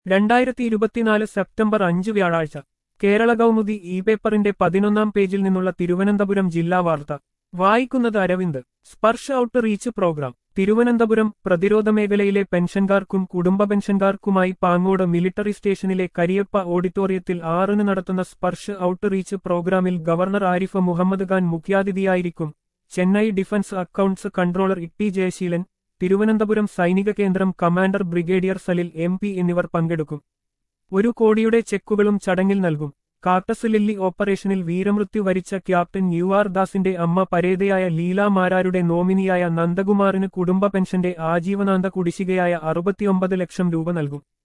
രണ്ടായിരത്തി ഇരുപത്തിനാല് സെപ്റ്റംബർ അഞ്ച് വ്യാഴാഴ്ച കേരള കൗമുദി ഇ പേപ്പറിന്റെ പതിനൊന്നാം പേജിൽ നിന്നുള്ള തിരുവനന്തപുരം ജില്ലാ വാർത്ത വായിക്കുന്നത് Aravind Sparsh outreach programme Thiruvananthapuram പ്രതിരോധ മേഖലയിലെ പെൻഷൻകാർക്കും കുടുംബ പെൻഷൻകാർക്കുമായി പാങ്ങോട് മിലിറ്ററി സ്റ്റേഷനിലെ കരിയപ്പ ഓഡിറ്റോറിയത്തിൽ ആറിന് നടത്തുന്ന സ്പർശ് ഔട്ട് റീച്ച് പ്രോഗ്രാമിൽ ഗവർണർ ആരിഫ് മുഹമ്മദ് ഖാൻ മുഖ്യാതിഥിയായിരിക്കും Chennai defence accounts controller Itty Jayaseelan Thiruvananthapuram സൈനിക കേന്ദ്രം commander brigadier Salil M P എന്നിവർ പങ്കെടുക്കും ഒരു കോടിയുടെ ചെക്കുകളും ചടങ്ങിൽ നൽകും കാട്ടസ് ലില്ലി ഓപ്പറേഷനിൽ വീരമൃത്യു വരിച്ച ക്യാപ്റ്റൻ യു ആർ ദാസിന്റെ അമ്മ പരേതയായ ലീല മാരാരുടെ നോമിനിയായ നന്ദകുമാറിന് കുടുംബ പെൻഷന്റെ ആജീവനാന്ത കുടിശ്ശികയായ അറുപത്തിയൊമ്പത് ലക്ഷം രൂപ നൽകും